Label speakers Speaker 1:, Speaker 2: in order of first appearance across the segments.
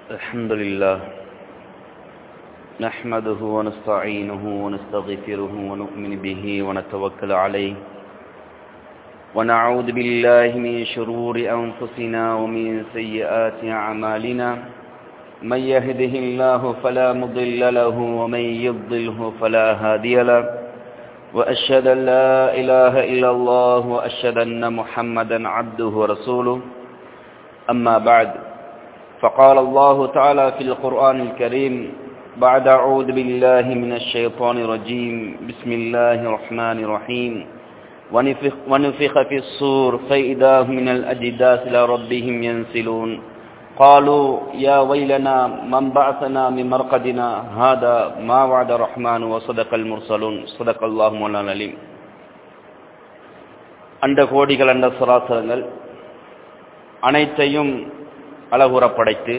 Speaker 1: الحمد لله نحمده ونستعينه ونستغفره ونؤمن به ونتوكل عليه ونعوذ بالله من شرور أنفسنا ومن سيئات أعمالنا من يهده الله فلا مضل له ومن يضله فلا هادي له وأشهد أن لا إله إلا الله وأشهد أن محمدا عبده ورسوله أما بعد فقال الله تعالى في القرآن الكريم بعد أعوذ بالله من الشيطان الرجيم بسم الله الرحمن الرحيم ونفخ, ونفخ في الصور فإذا هم من الأجداث إلى ربهم ينسلون قالوا يا ويلنا من بعثنا من مرقدنا هذا ما وعد الرحمن وصدق المرسلون صدق الله مولانا العليم அண்ட கோடிகள் அண்ட சராசரங்கள் அனைத்தையும் அழகுற படைத்து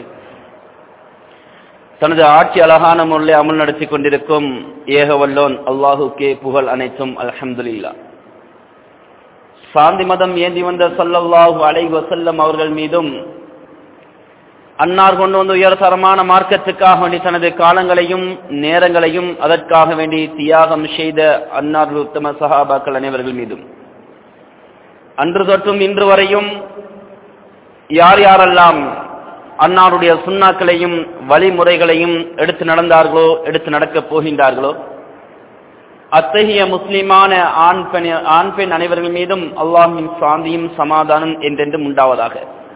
Speaker 1: தனது ஆட்சி அழகான முறையில் அமல் நடத்தி கொண்டிருக்கும் ஏகவல்லோன் அல்லாஹுக்கே புகழ் அனைத்தும் அல்ஹம்துலில்லா சாந்தி மதம் ஏந்தி வந்த சல்லல்லாஹு அலை வசல்லம் அவர்கள் மீதும் அன்னார் கொண்டு வந்து உயர்தரமான மார்க்கத்துக்காக வேண்டி தனது காலங்களையும் நேரங்களையும் அதற்காக வேண்டி தியாகம் செய்த அன்னார் உத்தம சஹாபாக்கள் அனைவர்கள் மீதும் அன்று தொற்றும் இன்று வரையும் யார் யாரெல்லாம் அன்னாருடைய சுண்ணாக்களையும் வழிமுறைகளையும் எடுத்து நடந்தார்களோ எடுத்து நடக்கப் போகின்றார்களோ அத்தகைய முஸ்லிமான ஆண் பெண் ஆண் பெண் அனைவர்கள் மீதும் அல்லாஹின் சாந்தியும் சமாதானம் என்றென்றும் உண்டாவதாக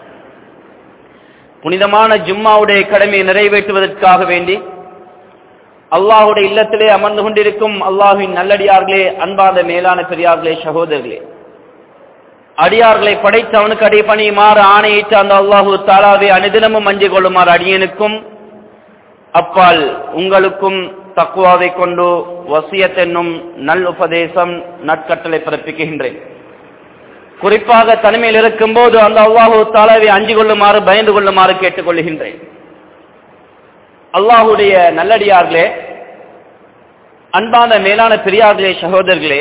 Speaker 1: புனிதமான ஜும்மாவுடைய கடமையை நிறைவேற்றுவதற்காக வேண்டி அல்லாஹுடைய இல்லத்திலே அமர்ந்து கொண்டிருக்கும் அல்லாஹின் நல்லடியார்களே அன்பாத மேலான பெரியார்களே சகோதரர்களே அடியார்களை படைத்தவனுக்கு அடிப்பணியுமாறு ஆணையிட்டு அந்த அல்லாஹு தாலாவை அனுதினமும் அஞ்சிக் கொள்ளுமாறு அடியனுக்கும் அப்பால் உங்களுக்கும் தக்குவாவை கொண்டு வசியத் என்னும் நல் உபதேசம் நற்கட்டளை பிறப்பிக்கின்றேன் குறிப்பாக தனிமையில் இருக்கும் போது அந்த அல்லாஹு தாலாவை அஞ்சு கொள்ளுமாறு பயந்து கொள்ளுமாறு கேட்டுக்கொள்கின்றேன் அல்லாஹுடைய நல்லடியார்களே அன்பான மேலான பெரியார்களே சகோதரர்களே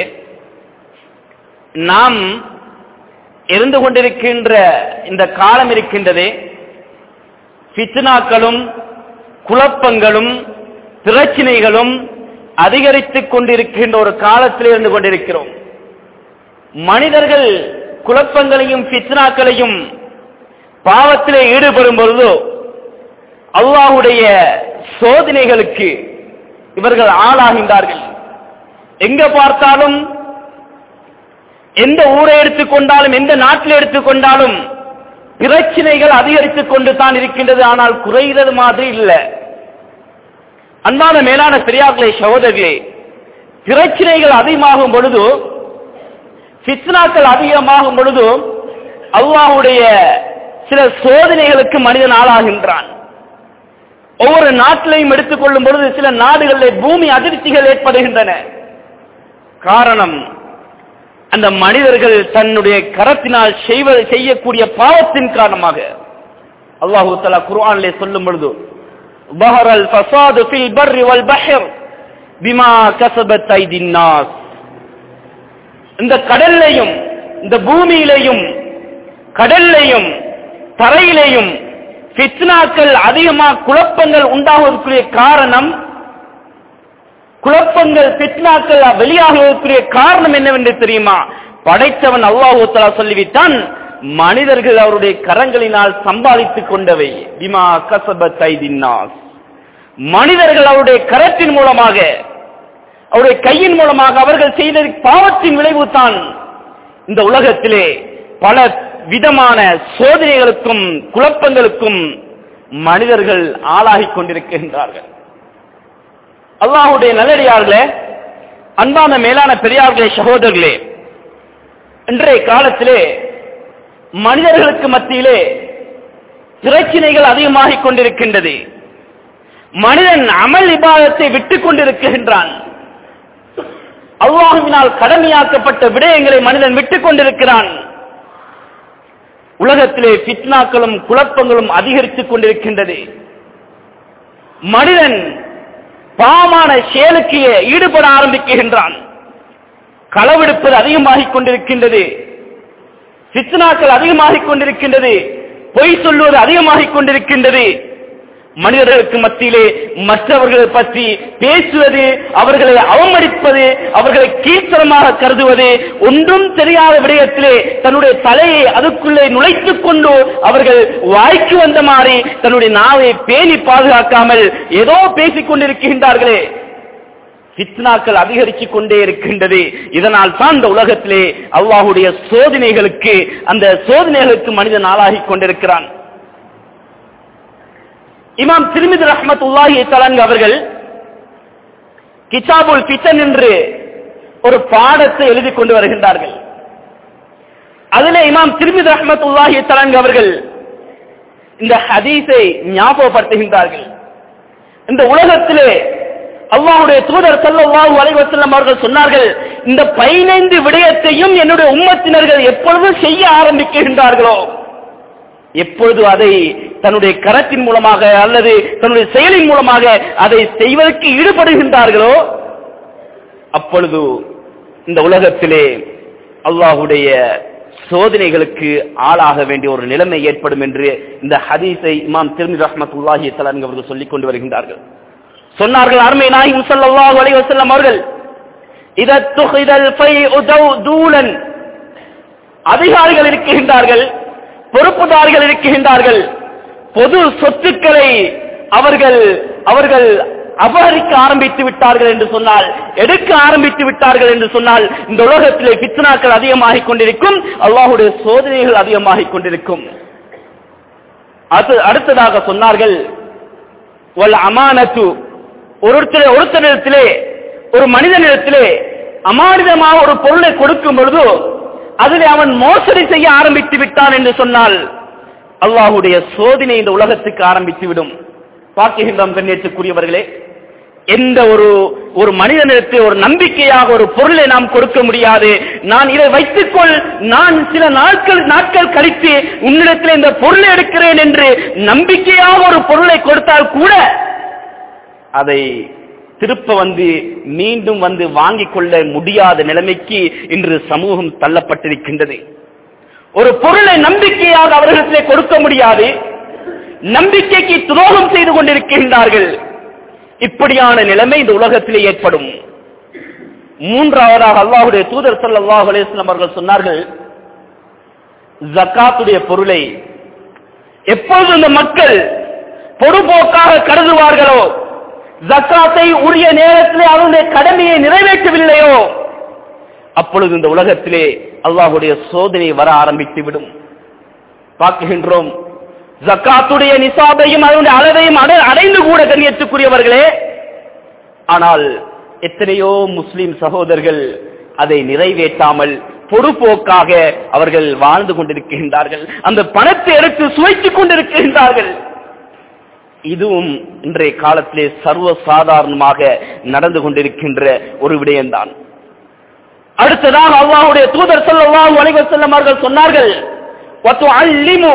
Speaker 1: நாம் இருந்து கொண்டிருக்கின்ற இந்த காலம் இருக்கின்றதே பித்னாக்களும் குழப்பங்களும் பிரச்சினைகளும் அதிகரித்துக் கொண்டிருக்கின்ற ஒரு காலத்தில் இருந்து கொண்டிருக்கிறோம் மனிதர்கள் குழப்பங்களையும் பித்னாக்களையும் பாவத்திலே ஈடுபடும் பொழுதோ அல்லாஹுடைய சோதனைகளுக்கு இவர்கள் ஆளாகின்றார்கள் எங்க பார்த்தாலும் எந்த ஊரை எடுத்துக்கொண்டாலும் எந்த நாட்டில் எடுத்துக்கொண்டாலும் பிரச்சனைகள் அதிகரித்துக் கொண்டு தான் இருக்கின்றது ஆனால் குறைகிறது மாதிரி இல்லை அன்பான மேலான பெரியார்களே சகோதரர்களே பிரச்சனைகள் அதிகமாகும் பொழுது பித்னாக்கள் அதிகமாகும் பொழுது அல்லாஹுடைய சில சோதனைகளுக்கு மனிதன் ஆளாகின்றான் ஒவ்வொரு நாட்டிலையும் எடுத்துக்கொள்ளும் பொழுது சில நாடுகளில் பூமி அதிர்ச்சிகள் ஏற்படுகின்றன காரணம் அந்த மனிதர்கள் தன்னுடைய கரத்தினால் செய்வது செய்யக்கூடிய பாவத்தின் காரணமாக அல்லாஹு தலா குர்ஆனிலே சொல்லும் பொழுது பஹரல் ஃபசாது ஃபில் பர்ரி வல் பஹர் பிமா கஸபத் ஐதின் நாஸ் இந்த கடல்லையும் இந்த பூமியிலையும் கடல்லையும் தரையிலையும் பித்னாக்கள் அதிகமாக குழப்பங்கள் உண்டாவதற்குரிய காரணம் குழப்பங்கள் பித்னாக்கள் வெளியாகுவதற்குரிய காரணம் என்னவென்று தெரியுமா படைத்தவன் அல்லாஹூ தலா சொல்லிவிட்டான் மனிதர்கள் அவருடைய கரங்களினால் சம்பாதித்துக் கொண்டவை பிமா கசபத் ஐதின்னாஸ் மனிதர்கள் அவருடைய கரத்தின் மூலமாக அவருடைய கையின் மூலமாக அவர்கள் செய்த பாவத்தின் விளைவு தான் இந்த உலகத்திலே பல விதமான சோதனைகளுக்கும் குழப்பங்களுக்கும் மனிதர்கள் ஆளாகிக் கொண்டிருக்கின்றார்கள் அல்லாஹுடைய நல்லடியார்களே அன்பான மேலான பெரியார்களே சகோதரர்களே இன்றைய காலத்திலே மனிதர்களுக்கு மத்தியிலே பிரச்சனைகள் அதிகமாகிக் கொண்டிருக்கின்றது மனிதன் அமல் விபாதத்தை விட்டுக் கொண்டிருக்கின்றான் அல்லாஹுவினால் கடமையாக்கப்பட்ட விடயங்களை மனிதன் விட்டுக் கொண்டிருக்கிறான் உலகத்திலே பித்னாக்களும் குழப்பங்களும் அதிகரித்துக் கொண்டிருக்கின்றது மனிதன் பாவமான செயலுக்கு ஈடுபட ஆரம்பிக்கின்றான் களவெடுப்பது அதிகமாகிக் கொண்டிருக்கின்றது சித்தனாக்கள் அதிகமாகிக் கொண்டிருக்கின்றது பொய் சொல்லுவது அதிகமாகிக் கொண்டிருக்கின்றது மனிதர்களுக்கு மத்தியிலே மற்றவர்களை பற்றி பேசுவது அவர்களை அவமதிப்பது அவர்களை கீழ்த்தரமாக கருதுவது ஒன்றும் தெரியாத விடயத்திலே தன்னுடைய தலையை அதுக்குள்ளே நுழைத்துக் கொண்டு அவர்கள் வாய்க்கு வந்த மாதிரி தன்னுடைய நாவை பேணி பாதுகாக்காமல் ஏதோ பேசிக் கொண்டிருக்கின்றார்களே ஃபித்னாக்கள் அதிகரித்துக் கொண்டே இருக்கின்றது இதனால் தான் இந்த உலகத்திலே அல்லாஹுடைய சோதனைகளுக்கு அந்த சோதனைகளுக்கு மனிதன் ஆளாகிக் கொண்டிருக்கிறான் இமாம் திருமிதி ரஹமத்துல்லாஹி தலன் அவர்கள் கிதாபுல் பித்தன் என்று ஒரு பாடத்தை எழுதி கொண்டு வருகின்றார்கள் அதில் இமாம் திருமிதி ரஹமத்துல்லாஹி தலன் அவர்கள் இந்த ஹதீஸை ஞாபகப்படுத்துகின்றார்கள் இந்த உலகத்திலே அல்லாஹுடைய தூதர் சல்லல்லாஹு அலைஹி வஸல்லம் அவர்கள் சொன்னார்கள் இந்த பதினைந்து விடயத்தையும் என்னுடைய உம்மத்தினர்கள் எப்பொழுது செய்ய ஆரம்பிக்கின்றார்களோ எப்பொழுது அதை தன்னுடைய கரத்தின் மூலமாக அல்லது தன்னுடைய செயலின் மூலமாக அதை செய்வதற்கு ஈடுபடுகின்றார்களோ அப்பொழுது இந்த உலகத்திலே அல்லாஹுடைய சோதனைகளுக்கு ஆளாக வேண்டிய ஒரு நிலைமை ஏற்படும் என்று இந்த ஹதீஸை இமாம் திருமி ரஹமத்துல்லாஹி தலான் அவர்கள் சொல்லிக் கொண்டு வருகின்றார்கள் சொன்னார்கள் அருமை நாயகம் ஸல்லல்லாஹு அலைஹி வஸல்லம் அவர்கள் இதத்துகிதல் ஃபைஉ தூலன் அதிகாரிகள் இருக்கின்றார்கள் பொறுப்புதாரிகள் இருக்கின்றார்கள் பொது சொத்துக்களை அவர்கள் அவர்கள் அபகரிக்க ஆரம்பித்து விட்டார்கள் என்று சொன்னால் எடுக்க ஆரம்பித்து விட்டார்கள் என்று சொன்னால் இந்த உலகத்திலே பித்னாக்கள் அதிகமாகிக் கொண்டிருக்கும் அல்லாஹுடைய சோதனைகள் அதிகமாகிக் கொண்டிருக்கும் அது அடுத்ததாக சொன்னார்கள் வல் அமானத்து ஒருத்தர் ஒருத்தரிடத்திலே ஒரு மனிதனிடத்திலே அமானிதமாக ஒரு பொருளை கொடுக்கும் பொழுது அதில் அவன் மோசடி செய்ய ஆரம்பித்து விட்டான் என்று சொன்னால் அல்லாஹுடைய சோதனை இந்த உலகத்துக்கு ஆரம்பித்து விடும் பார்க்கின்றோம் கண்ணியத்துக்குரியவர்களே எந்த ஒரு ஒரு மனிதனிடத்து ஒரு நம்பிக்கையாக ஒரு பொருளை நாம் கொடுக்க முடியாது நான் இதை வைத்துக்கொள் நான் சில நாட்கள் நாட்கள் கழித்து உன்னிடத்தில் இந்த பொருளை எடுக்கிறேன் என்று நம்பிக்கையாக ஒரு பொருளை கொடுத்தால் கூட அதை திருப்ப வந்து மீண்டும் வந்து வாங்கிக் கொள்ள முடியாத நிலைமைக்கு இன்று சமூகம் தள்ளப்பட்டிருக்கின்றது ஒரு பொருளை நம்பிக்கையாக அவர்களிடத்திலே கொடுக்க முடியாது நம்பிக்கைக்கு துரோகம் செய்து கொண்டிருக்கின்றார்கள் இப்படியான நிலைமை இந்த உலகத்திலே ஏற்படும் மூன்றாவதாக அல்லாஹுடைய தூதர் ஸல்லல்லாஹு அலைஹி வஸல்லம் அவர்கள் சொன்னார்கள் ஜக்காத்துடைய பொருளை எப்பொழுது இந்த மக்கள் பொதுபோக்காக கருதுவார்களோ ஜக்காத்தை உரிய நேரத்திலே அவருடைய கடமையை நிறைவேற்றவில்லையோ அப்பொழுது இந்த உலகத்திலே அல்லாஹுடைய சோதனை வர ஆரம்பித்து விடும் பார்க்குகின்றோம் ஜக்காத்துடைய நிசாபையும் அதனுடைய அளவையும் அடை- அடைந்து கூட கண்ணியத்துக்குரியவர்களே ஆனால் எத்தனையோ முஸ்லிம் சகோதரர்கள் அதை நிறைவேற்றாமல் பொறுப்போக்காக அவர்கள் வாழ்ந்து கொண்டிருக்கின்றார்கள் அந்த பணத்தை எடுத்து சுவைத்துக் கொண்டிருக்கின்றார்கள் இதுவும் இன்றைய காலத்திலே சர்வ சாதாரணமாக நடந்து கொண்டிருக்கின்ற ஒரு விடயம்தான் அடுத்ததாக அல்லாஹ்வுடைய தூதர் ஸல்லல்லாஹு அலைஹி வஸல்லம் அவர்கள் சொன்னார்கள் வத்துஅல்லிமு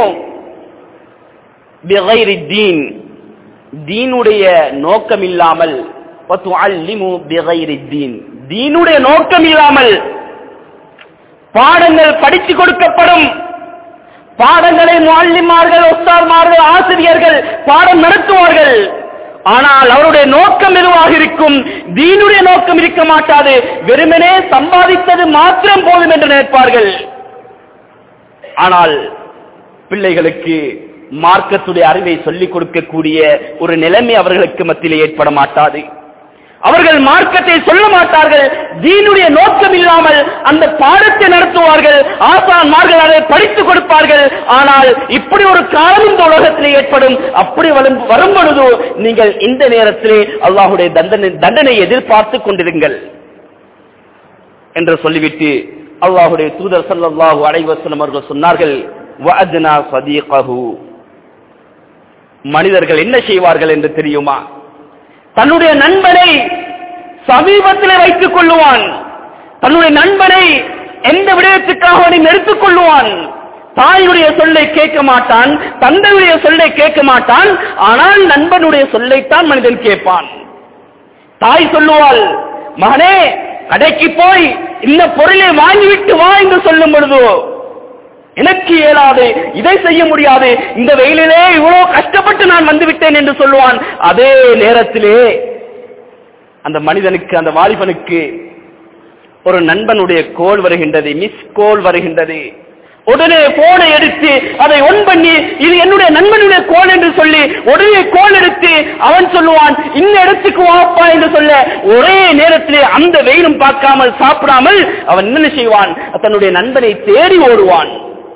Speaker 1: பிகைரி தீன் தீனுடைய நோக்கம் இல்லாமல் வத்துஅல்லிமு பிகைரி தீன் தீனுடைய நோக்கம் இல்லாமல் பாடங்கள் படித்து கொடுக்கப்படும் பாடங்களை முல்லிமார்கள் ஒஸ்தார்மார்கள் ஆசிரியர்கள் பாடம் நடத்துவார்கள் ஆனால் அவருடைய நோக்கம் எதுவாக இருக்கும் தீனுடைய நோக்கம் இருக்க மாட்டாது வெறுமனே சம்பாதித்தது மாத்திரம் போதும் என்று நினைப்பார்கள் ஆனால் பிள்ளைகளுக்கு மார்க்கத்துடைய அறிவை சொல்லிக் கொடுக்கக்கூடிய ஒரு நிலைமை அவர்களுக்கு மத்தியில் ஏற்பட மாட்டாது அவர்கள் மார்க்கத்தை சொல்ல மாட்டார்கள் தீனுடைய நோக்கம் இல்லாமல் அந்த பாடத்தை நடத்துவார்கள் ஆசான்மார்கள் அதை படித்துக் கொடுப்பார்கள் ஆனால் இப்படி ஒரு காலம் இந்த உலகத்தில் ஏற்படும் அப்படி வரும் வரும் பொழுது நீங்கள் இந்த நேரத்திலே அல்லாஹுடைய தண்டனை தண்டனை எதிர்பார்த்துக் கொண்டிருங்கள் என்று சொல்லிவிட்டு அல்லாஹுடைய தூதர் ஸல்லல்லாஹு அலைஹி வஸல்லம் அவர்கள் சொன்னார்கள் வஅத்னா சதீகஹு மனிதர்கள் என்ன செய்வார்கள் என்று தெரியுமா தன்னுடைய நண்பனை சமீபத்திலே வைத்துக் கொள்ளுவான் தன்னுடைய நண்பனை எந்த விடயத்துக்காக அவனை எடுத்துக் கொள்ளுவான் தாயுடைய சொல்லை கேட்க மாட்டான் தந்தையுடைய சொல்லை கேட்க மாட்டான் ஆனால் நண்பனுடைய சொல்லைத்தான் மனிதன் கேட்பான் தாய் சொல்லுவாள் மகனே கடைக்கு போய் இந்த பொருளை வாங்கிவிட்டு வா என்று சொல்லும் பொழுது
Speaker 2: எனக்கு இயலாது இதை செய்ய முடியாது இந்த வெயிலிலே இவ்வளவு கஷ்டப்பட்டு நான் வந்து விட்டேன் என்று சொல்லுவான் அதே நேரத்திலே அந்த மனிதனுக்கு அந்த வாலிபனுக்கு ஒரு நண்பனுடைய கோல் வருகின்றது மிஸ் கோல் வருகின்றது உடனே போனை எடுத்து அதை ஒன் பண்ணி இது என்னுடைய நண்பனுடைய கோல் என்று சொல்லி உடனே கோல் எடுத்து அவன் சொல்லுவான் இந்த இடத்துக்கு வாப்பா என்று சொல்ல ஒரே நேரத்திலே அந்த வெயிலும் பார்க்காமல் சாப்பிடாமல் அவன் என்ன செய்வான் தன்னுடைய நண்பனை தேடி ஓடுவான்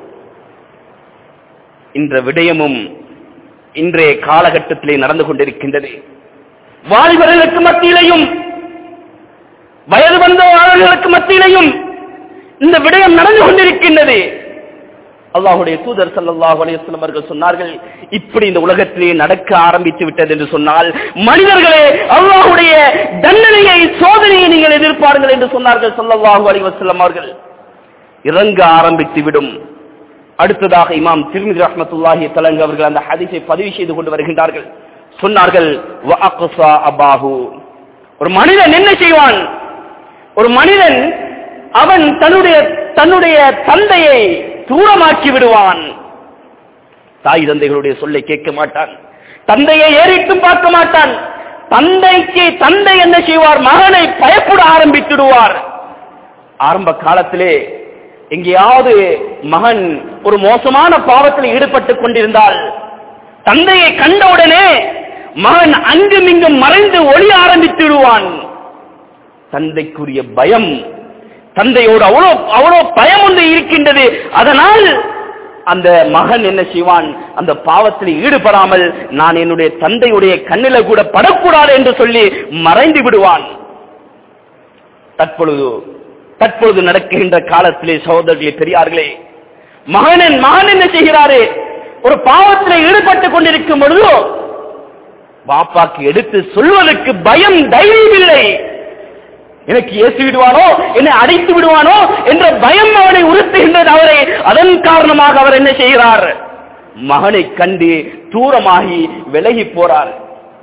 Speaker 2: இந்த விடயமும் இன்றைய காலகட்டத்திலே நடந்து கொண்டிருக்கின்றது வாலிபர்களுக்கு மத்தியிலையும் வயது வந்தவர்களுக்கு மத்தியிலையும் இந்த விடயம் நடந்து கொண்டிருக்கின்றது அல்லாஹுடைய தூதர் சல்லாஹ் அலையம் அவர்கள் சொன்னார்கள் இப்படி இந்த உலகத்திலே நடக்க ஆரம்பித்து விட்டது என்று சொன்னால் மனிதர்களே அல்லாஹுடைய தண்டனையை சோதனையை நீங்கள் எதிர்பாருங்கள் என்று சொன்னார்கள் சல்லல்லாஹு அலி வசல்லம் அவர்கள் இறங்க ஆரம்பித்து விடும் அடுத்ததாக இமாம் திருமிதி ரஹமத்துல்லாஹி தலங்கு அவர்கள் அந்த ஹதீஸை பதிவு செய்து கொண்டு வருகின்றார்கள் சொன்னார்கள் அபாஹு ஒரு மனிதன் என்ன செய்வான் ஒரு மனிதன் அவன் தன்னுடைய தன்னுடைய தந்தையை தூரமாக்கி விடுவான் தாய் தந்தைகளுடைய சொல்லை கேட்க மாட்டான் தந்தையை ஏறிட்டும் பார்க்க மாட்டான் தந்தைக்கு தந்தை என்ன செய்வார் மகனை பயப்பட ஆரம்பித்துடுவார் ஆரம்ப காலத்திலே எங்கேயாவது மகன் ஒரு மோசமான பாவத்தில் ஈடுபட்டுக் கொண்டிருந்தால் தந்தையை கண்டவுடனே மகன் அங்கும் இங்கும் மறைந்து ஒளி ஆரம்பித்து விடுவான் தந்தைக்குரிய பயம் தந்தையோடு அவ்வளோ அவ்வளோ பயம் ஒன்று இருக்கின்றது அதனால் அந்த மகன் என்ன செய்வான் அந்த பாவத்தில் ஈடுபடாமல் நான் என்னுடைய தந்தையுடைய கண்ணில கூட படக்கூடாது என்று சொல்லி மறைந்து விடுவான் தற்பொழுது தற்பொழுது நடக்கின்ற காலத்திலே சகோதரர்களே பெரியார்களே மகனின் மகன் என்ன செய்கிறாரு ஒரு பாவத்தில் ஈடுபட்டுக் கொண்டிருக்கும் பொழுதோ பாப்பாக்கு எடுத்து சொல்வதற்கு பயம் தைரியம் இல்லை எனக்கு ஏசி விடுவானோ என்னை அடைத்து விடுவானோ என்ற பயம் அவனை உறுத்துகின்றது அவரை அதன் காரணமாக அவர் என்ன செய்கிறார் மகனை கண்டு தூரமாகி விலகி போறார்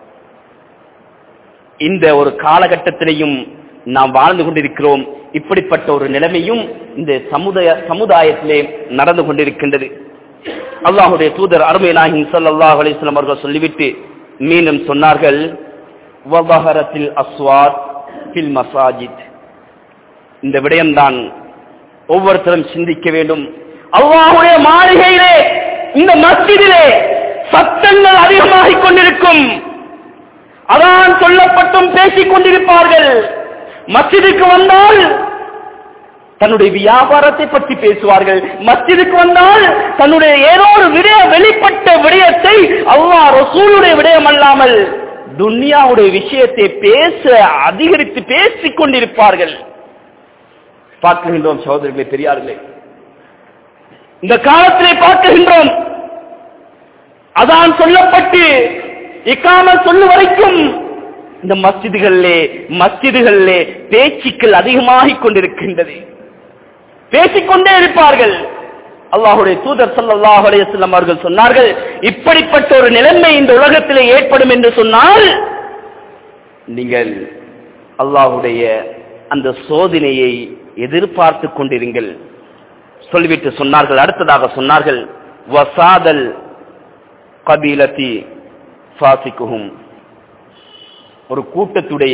Speaker 2: இந்த ஒரு காலகட்டத்திலையும் நாம் வாழ்ந்து கொண்டிருக்கிறோம் இப்படிப்பட்ட ஒரு நிலைமையும் இந்த சமுதாய சமுதாயத்திலே நடந்து கொண்டிருக்கின்றது அல்லாஹுடைய தூதர் அருமை நாயகம் ஸல்லல்லாஹு அலைஹி வஸல்லம் அவர்கள் சொல்லிவிட்டு மீண்டும் சொன்னார்கள் வபஹரத்தில் அஸ்வாத் ஃபில் மசாஜித் இந்த விடயம்தான் ஒவ்வொருத்தரும் சிந்திக்க வேண்டும் அல்லாஹுடைய மாளிகையிலே இந்த மஸ்ஜிதிலே சத்தங்கள் அதிகமாகிக் கொண்டிருக்கும் அதான் சொல்லப்பட்டும் பேசிக் கொண்டிருப்பார்கள் மஸ்ஜிதுக்கு வந்தால் தன்னுடைய வியாபாரத்தை பற்றி பேசுவார்கள் மஸ்ஜிதுக்கு வந்தால் தன்னுடைய ஏதோ ஒரு விடய வெளிப்பட்ட விடயத்தை அல்லாஹ் ரசூலுடைய விடயம் அல்லாமல் துன்யாவுடைய விஷயத்தை பேச அதிகரித்து பேசிக் கொண்டிருப்பார்கள் பார்க்கின்றோம் சகோதரர்களே பெரியார்களே இந்த காலத்திலே பார்க்கின்றோம் அதான் சொல்லப்பட்டு இக்காம சொல்லு வரைக்கும் இந்த மஸ்ஜிதுகளிலே மஸ்ஜிதுகளிலே பேச்சுக்கள் அதிகமாகிக் கொண்டிருக்கின்றது பேசிக்கொண்டே இருப்பார்கள் அல்லாஹுடைய தூதர் ஸல்லல்லாஹு அலைஹி வஸல்லம் அவர்கள் சொன்னார்கள் இப்படிப்பட்ட ஒரு நிலைமை இந்த உலகத்திலே ஏற்படும் என்று சொன்னால் நீங்கள் அல்லாஹுடைய அந்த சோதனையை எதிர்பார்த்து கொண்டிருங்கள் சொல்லிவிட்டு சொன்னார்கள் அடுத்ததாக சொன்னார்கள் வசாதல் கபீலத்தி ஃபாசிக்குஹும் ஒரு கூட்டத்துடைய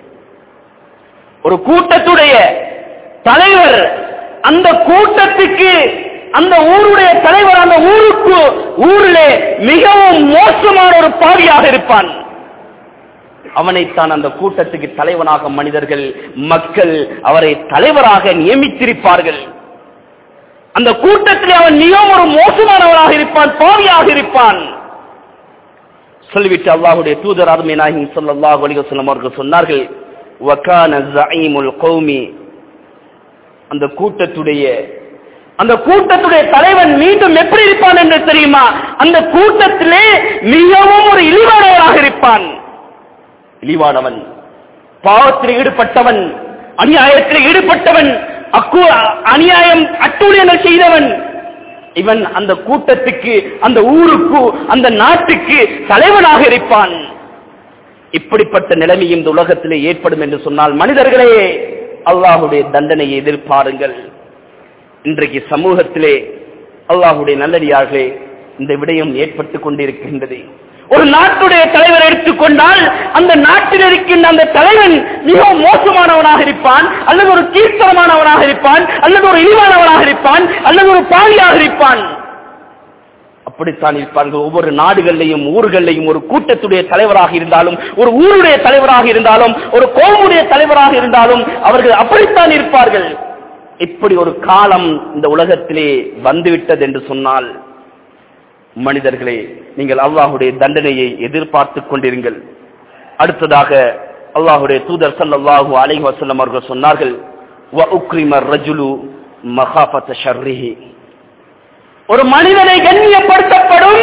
Speaker 2: ஒரு கூட்டத்துடைய தலைவர் அந்த கூட்டத்துக்கு அந்த ஊருடைய தலைவர் அந்த ஊருக்கு ஊரிலே மிகவும் மோசமான ஒரு பாவியாக இருப்பான் அவனைத்தான் அந்த கூட்டத்துக்கு தலைவனாக மனிதர்கள் மக்கள் அவரை தலைவராக நியமித்திருப்பார்கள் அந்த கூட்டத்தில் அவன் மிகவும் ஒரு மோசமானவனாக இருப்பான் பாவியாக இருப்பான் சொல்லிவிட்டு அல்லாஹுடைய தூதர் அருமை நாயகம் ஸல்லல்லாஹு அலைஹி வஸல்லம் அவர்கள் சொன்னார்கள் வகான ஸஈமுல் கௌமி அந்த கூட்டத்துடைய அந்த கூட்டத்துடைய தலைவன் மீண்டும் எப்படி இருப்பான் என்று தெரியுமா அந்த கூட்டத்திலே மிகவும் ஒரு இழிவானவராக இருப்பான் இழிவானவன் பாவத்தில் ஈடுபட்டவன் அநியாயத்தில் ஈடுபட்டவன் அக்கு அநியாயம் அட்டூழியங்கள் செய்தவன் இவன் அந்த கூட்டத்துக்கு அந்த ஊருக்கு அந்த நாட்டுக்கு தலைவனாக இருப்பான் இப்படிப்பட்ட நிலைமையும் இந்த உலகத்திலே ஏற்படும் என்று சொன்னால் மனிதர்களே அல்லாஹுடைய தண்டனையை எதிர்பாருங்கள் இன்றைக்கு சமூகத்திலே அல்லாஹுடைய நல்லடியார்களே இந்த விடயம் ஏற்பட்டுக் கொண்டிருக்கின்றது ஒரு நாட்டுடைய தலைவர் எடுத்துக்கொண்டால் அந்த நாட்டில் இருக்கின்ற அந்த தலைவன் மிகவும் மோசமானவனாக இருப்பான் அல்லது ஒரு கீர்த்தனமானவனாக இருப்பான் அல்லது ஒரு இழிவானவனாக இருப்பான் அல்லது ஒரு பாலியாக இருப்பான் அப்படித்தான் இருப்பார்கள் ஒவ்வொரு நாடுகளிலையும் ஊர்களிலையும் ஒரு கூட்டத்துடைய தலைவராக இருந்தாலும் ஒரு ஊருடைய தலைவராக இருந்தாலும் ஒரு கோமுடைய தலைவராக இருந்தாலும் அவர்கள் அப்படித்தான் இருப்பார்கள் இப்படி ஒரு காலம் இந்த உலகத்திலே வந்துவிட்டது என்று சொன்னால் மனிதர்களே நீங்கள் அல்லாஹுடைய தண்டனையை எதிர்பார்த்துக் கொண்டிருங்கள் அடுத்ததாக அல்லாஹுடைய தூதர் ஸல்லல்லாஹு அலைஹி வஸல்லம் அவர்கள் சொன்னார்கள் வ உக்ரிம ரஜுலு மகாஃபத ஷர்ரிஹி ஒரு மனிதனை கண்ணியப்படுத்தப்படும்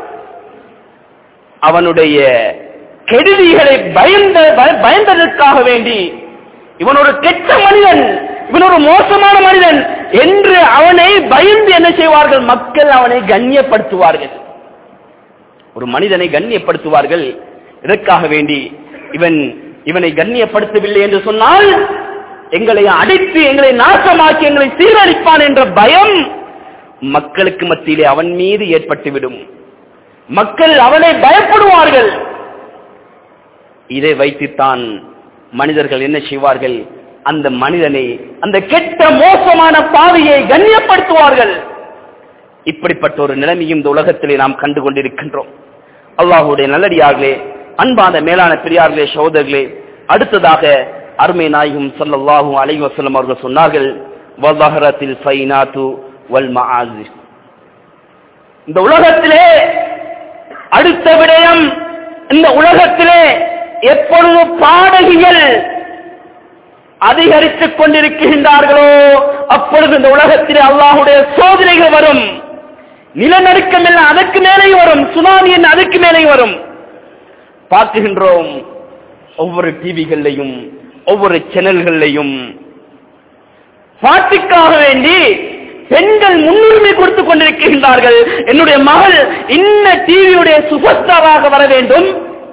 Speaker 2: அவனுடைய கெடுதிகளை பயந்த பய- பயந்ததற்காக வேண்டி இவன் ஒரு கெட்ட மனிதன் இவன் ஒரு மோசமான மனிதன் என்று அவனை பயந்து என்ன செய்வார்கள் மக்கள் அவனை கண்ணியப்படுத்துவார்கள் ஒரு மனிதனை கண்ணியப்படுத்துவார்கள் இதற்காக வேண்டி இவன் இவனை கண்ணியப்படுத்தவில்லை என்று சொன்னால் எங்களை அடித்து எங்களை நாசமாக்கி எங்களை சீரழிப்பான் என்ற பயம் மக்களுக்கு மத்தியிலே அவன் மீது ஏற்பட்டுவிடும் மக்கள் அவனை பயப்படுவார்கள் இதை வைத்துத்தான் மனிதர்கள் என்ன செய்வார்கள் அந்த மனிதனை அந்த கெட்ட மோசமான பாவியை கண்ணியப்படுத்துவார்கள் இப்படிப்பட்ட ஒரு நிலைமையும் இந்த உலகத்திலே நாம் கண்டு கொண்டிருக்கின்றோம் அல்லாஹுடைய நல்லடியார்களே அன்பான மேலான பெரியார்களே சகோதரர்களே அடுத்ததாக அருமை நாயகம் ஸல்லல்லாஹு அலைஹி வஸல்லம் அவர்கள் சொன்னார்கள் வதஹரத்தில் ஃபைனாத்து வல் மஆசிர் இந்த உலகத்திலே அடுத்த விடயம் இந்த உலகத்திலே எப்பொழுது பாடகிகள் அதிகரித்துக் கொண்டிருக்கின்றார்களோ அப்பொழுது இந்த உலகத்திலே அல்லாஹுடைய சோதனைகள் வரும் நிலநடுக்கம் எல்லாம் அதற்கு மேலே வரும் சுனாமி என்ன அதுக்கு மேலே வரும் பார்க்குகின்றோம் ஒவ்வொரு டிவிகள்லையும் ஒவ்வொரு சேனல்கள்லையும் பாட்டுக்காக வேண்டி பெண்கள் முன்னுரிமை கொடுத்துக் கொண்டிருக்கின்றார்கள் என்னுடைய மகள் இன்ன டிவியுடைய சுபஸ்டாராக வர வேண்டும்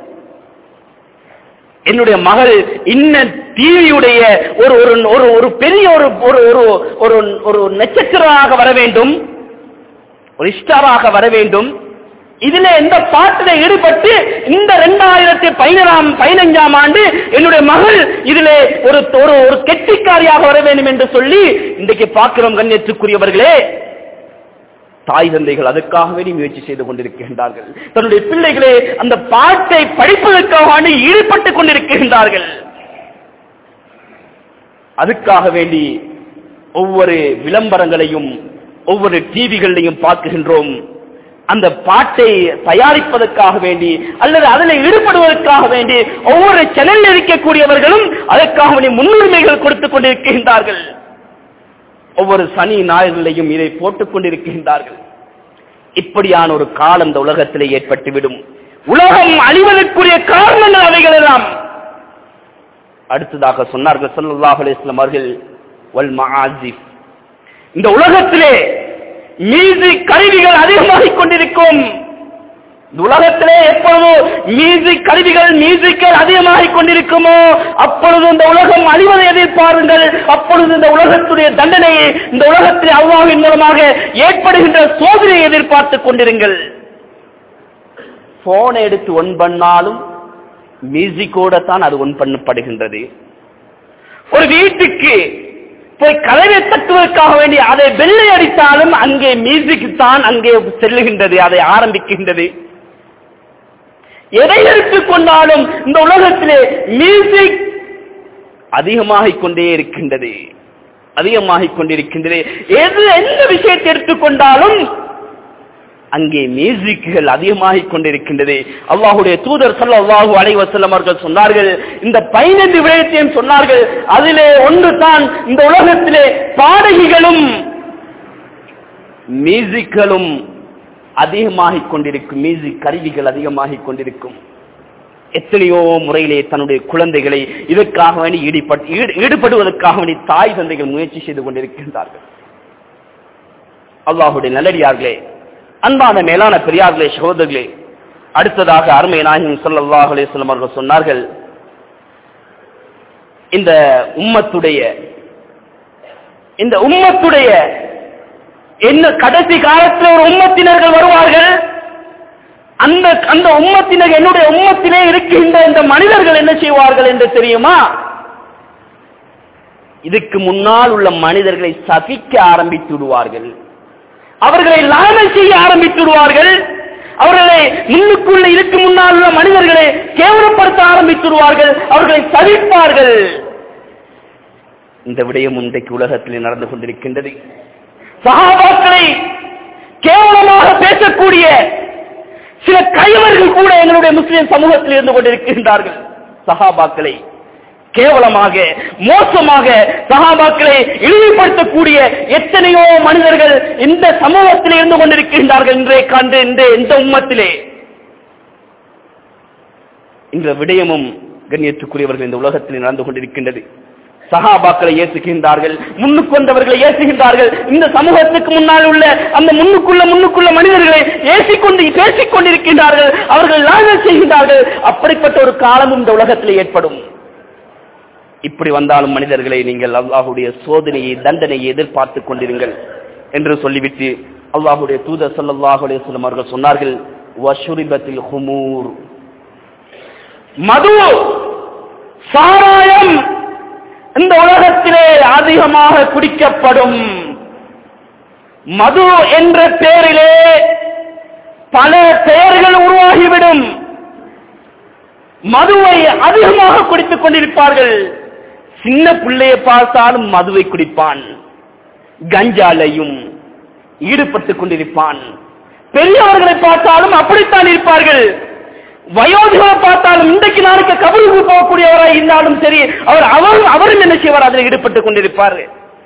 Speaker 2: என்னுடைய மகள் இன்ன டிவியுடைய ஒரு ஒரு ஒரு ஒரு பெரிய ஒரு ஒரு ஒரு ஒரு ஒரு நட்சத்திரமாக வர வேண்டும் ஒரு ஸ்டாராக வர வேண்டும் இதுல எந்த பாட்டில ஈடுபட்டு இந்த ரெண்டாயிரத்தி பதினேழாம் பதினைஞ்சாம் ஆண்டு என்னுடைய மகள் இதுல ஒரு ஒரு ஒரு கெட்டிக்காரியாக வர வேண்டும் என்று சொல்லி இன்றைக்கு பார்க்கிறோம் கண்ணியத்துக்குரியவர்களே தாய் தந்தைகள் அதுக்காக வேண்டி முயற்சி செய்து கொண்டிருக்கின்றார்கள் தன்னுடைய பிள்ளைகளே அந்த பாட்டை படிப்பதற்காக வேண்டி ஈடுபட்டுக் கொண்டிருக்கின்றார்கள் அதுக்காக வேண்டி ஒவ்வொரு விளம்பரங்களையும் ஒவ்வொரு டிவிகளையும் பார்க்குகின்றோம் அந்த பாட்டை தயாரிப்பதற்காக வேண்டி அல்லது அதில் ஈடுபடுவதற்காக வேண்டி ஒவ்வொரு சேனலில் இருக்கக்கூடியவர்களும் அதற்காக வேண்டி முன்னுரிமைகள் கொடுத்துக் கொண்டிருக்கின்றார்கள் ஒவ்வொரு சனி ஞாயிறுகளையும் இதை போட்டுக் கொண்டிருக்கின்றார்கள் இப்படியான ஒரு காலம் இந்த உலகத்திலே ஏற்பட்டுவிடும் உலகம் அழிவதற்குரிய காரணங்கள் அவைகள் எல்லாம் அடுத்ததாக சொன்னார்கள் ஸல்லல்லாஹு அலைஹி வஸல்லம் அவர்கள் வல் மஆசிஃப் இந்த உலகத்திலே மியூசிக் கருவிகள் அதிகமாகிக் கொண்டிருக்கும் இந்த உலகத்திலே எப்பொழுது மியூசிக் கருவிகள் மியூசிக்கள் அதிகமாகிக் கொண்டிருக்குமோ அப்பொழுது இந்த உலகம் அழிவதை எதிர்பாருங்கள் அப்பொழுது இந்த உலகத்துடைய தண்டனையை இந்த உலகத்தில் அல்லாஹ்வின் மூலமாக ஏற்படுகின்ற சோதனையை எதிர்பார்த்துக் கொண்டிருங்கள் போனை எடுத்து ஒன் பண்ணாலும் மியூசிக்கோட தான் அது ஒன் பண்ணப்படுகின்றது ஒரு வீட்டுக்கு போய் கதவை தட்டுவதற்காக வேண்டி அதை வெள்ளை அடித்தாலும் அங்கே மியூசிக் தான் அங்கே செல்லுகின்றது அதை ஆரம்பிக்கின்றது எதை எடுத்துக் கொண்டாலும் இந்த உலகத்திலே மியூசிக் அதிகமாகிக் கொண்டே இருக்கின்றது அதிகமாகிக் கொண்டிருக்கின்றது எது எந்த விஷயத்தை எடுத்துக்கொண்டாலும் அங்கே மியூசிக்குகள் அதிகமாகிக் கொண்டிருக்கின்றது அல்லாஹுடைய தூதர் ஸல்லல்லாஹு அலைஹி வஸல்லம் அவர்கள் சொன்னார்கள் இந்த பதினைந்து விடயத்தையும் சொன்னார்கள் அதிலே ஒன்று தான் இந்த உலகத்திலே பாடகிகளும் மியூசிக்களும் அதிகமாகிக் கொண்டிருக்கும் மியூசிக் கருவிகள் அதிகமாகிக் கொண்டிருக்கும் எத்தனையோ முறையிலே தன்னுடைய குழந்தைகளை இதற்காக வேண்டி ஈடுபட்- ஈடு- ஈடுபடுவதற்காக வேண்டி தாய் தந்தைகள் முயற்சி செய்து கொண்டிருக்கின்றார்கள் அல்லாஹுடைய நல்லடியார்களே அன்பான மேலான பெரியார்களே சகோதரர்களே அடுத்ததாக அருமை நாயகம் ஸல்லல்லாஹு அலைஹி வஸல்லம் அவர்கள் சொன்னார்கள் இந்த உம்மத்துடைய இந்த உம்மத்துடைய என்ன கடைசி காலத்தில் ஒரு உம்மத்தினர்கள் வருவார்கள் அந்த அந்த உம்மத்தினர் என்னுடைய உம்மத்திலே இருக்கின்ற இந்த மனிதர்கள் என்ன செய்வார்கள் என்று தெரியுமா இதுக்கு முன்னால் உள்ள மனிதர்களை சபிக்க ஆரம்பித்து விடுவார்கள் அவர்களை லாமை செய்ய ஆரம்பித்து விடுவார்கள் அவர்களை முன்னுக்குள்ள இதுக்கு முன்னால் உள்ள மனிதர்களை கேவலப்படுத்த ஆரம்பித்து விடுவார்கள் அவர்களை சபிப்பார்கள் இந்த விடயம் இன்றைக்கு உலகத்தில் நடந்து கொண்டிருக்கின்றது சகாபாக்களை கேவலமாக பேசக்கூடிய சில கைவர்கள் கூட எங்களுடைய முஸ்லிம் சமூகத்தில் இருந்து கொண்டிருக்கின்றார்கள் சகாபாக்களை கேவலமாக மோசமாக சகாபாக்களை இழிவுபடுத்தக்கூடிய எத்தனையோ மனிதர்கள் இந்த சமூகத்தில் இருந்து கொண்டிருக்கின்றார்கள் இன்றைய கண்டு இந்த இந்த உம்மத்திலே இந்த விடயமும் கண்ணியத்துக்குரியவர்கள் இந்த உலகத்தில் நடந்து கொண்டிருக்கின்றது சகாபாக்களை ஏற்றுகின்றார்கள் முன்னுக்கு வந்தவர்களை ஏற்றுகின்றார்கள் இந்த சமூகத்துக்கு முன்னால் உள்ள அந்த முன்னுக்குள்ள முன்னுக்குள்ள மனிதர்களை ஏசிக்கொண்டு பேசிக் கொண்டிருக்கின்றார்கள் அவர்கள் லாங்கள் செய்கின்றார்கள் அப்படிப்பட்ட ஒரு காலமும் இந்த உலகத்தில் ஏற்படும் இப்படி வந்தாலும் மனிதர்களை நீங்கள் அல்லாஹுடைய சோதனையை தண்டனையை எதிர்பார்த்து கொண்டிருங்கள் என்று சொல்லிவிட்டு அல்லாஹுடைய தூதர் ஸல்லல்லாஹு அலைஹி வஸல்லம் அவர்கள் சொன்னார்கள் வஷுரிபத்தில் ஹுமூர் மது சாராயம் இந்த உலகத்திலே அதிகமாக குடிக்கப்படும் மது என்ற பெயரிலே பல பெயர்கள் உருவாகிவிடும் மதுவை அதிகமாக குடித்துக் கொண்டிருப்பார்கள் சின்ன பிள்ளையை பார்த்தாலும் மதுவை குடிப்பான் கஞ்சாலையும் ஈடுபட்டுக் கொண்டிருப்பான் பெரியவர்களை பார்த்தாலும் அப்படித்தான் இருப்பார்கள் வயோதிகளை பார்த்தாலும் இன்றைக்கு நாளைக்கு கபருக்கு போகக்கூடியவராக இருந்தாலும் சரி அவர் அவர் அவரும் என்ன செய்வார் அதில் ஈடுபட்டுக் கொண்டிருப்பார்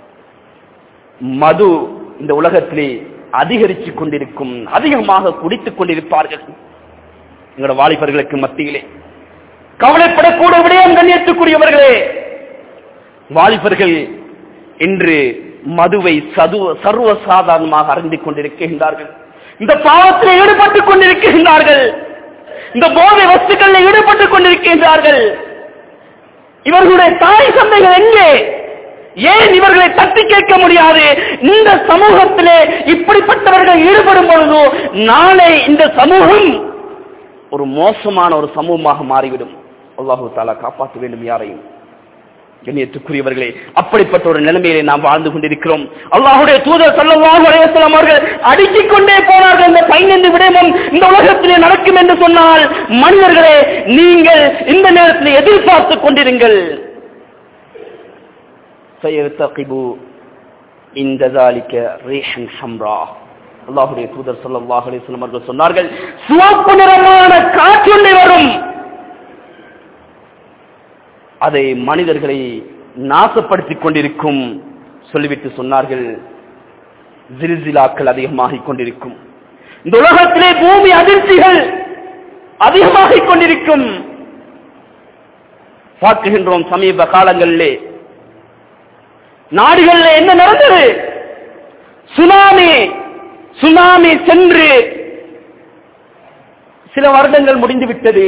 Speaker 2: மது இந்த உலகத்திலே அதிகரித்துக் கொண்டிருக்கும் அதிகமாக குடித்துக் கொண்டிருப்பார்கள் எங்களோட வாலிபர்களுக்கு மத்தியிலே கவலைப்படக்கூடிய விடயம் கண்ணியத்துக்குரியவர்களே வாலிபர்கள் இன்று மதுவை சதுவ சர்வ சாதாரணமாக அறிந்து கொண்டிருக்கின்றார்கள் இந்த பாவத்தில் ஈடுபட்டுக் கொண்டிருக்கின்றார்கள் இந்த போதை வஸ்துக்களில் ஈடுபட்டுக் கொண்டிருக்கின்றார்கள் இவர்களுடைய தாய் சந்தைகள் எங்கே ஏன் இவர்களை தட்டி கேட்க முடியாது இந்த சமூகத்திலே இப்படிப்பட்டவர்கள் ஈடுபடும் பொழுது நாளை இந்த சமூகம் ஒரு மோசமான ஒரு சமூகமாக மாறிவிடும் அல்லாஹு தாலா காப்பாற்ற வேண்டும் யாரையும் கண்ணியத்துக்குரியவர்களே அப்படிப்பட்ட ஒரு நிலைமையிலே நாம் வாழ்ந்து கொண்டிருக்கிறோம் அல்லாஹுடைய தூதர் ஸல்லல்லாஹு அலைஹி வஸல்லம் அவர்கள் அடுக்கிக் கொண்டே போனார்கள் இந்த பதினைந்து விடயமும் இந்த உலகத்திலே நடக்கும் என்று சொன்னால் மனிதர்களே நீங்கள் இந்த நேரத்தில் எதிர்பார்த்துக் கொண்டிருங்கள் சயர்தகிபு இந்த ذلك ريحا حمراء அல்லாஹுடைய தூதர் ஸல்லல்லாஹு அலைஹி வஸல்லம் அவர்கள் சொன்னார்கள் சிவப்பு நிறமான காற்றொன்றை வரும் அதை மனிதர்களை நாசப்படுத்திக் கொண்டிருக்கும் சொல்லிவிட்டு சொன்னார்கள் ஜில்சிலாக்கள் அதிகமாகிக் கொண்டிருக்கும் இந்த உலகத்திலே பூமி அதிர்ச்சிகள் அதிகமாகிக் கொண்டிருக்கும் பார்க்குகின்றோம் சமீப காலங்களிலே நாடுகளில் என்ன நடந்தது சுனாமி சுனாமி சென்று சில வருடங்கள் முடிந்து விட்டது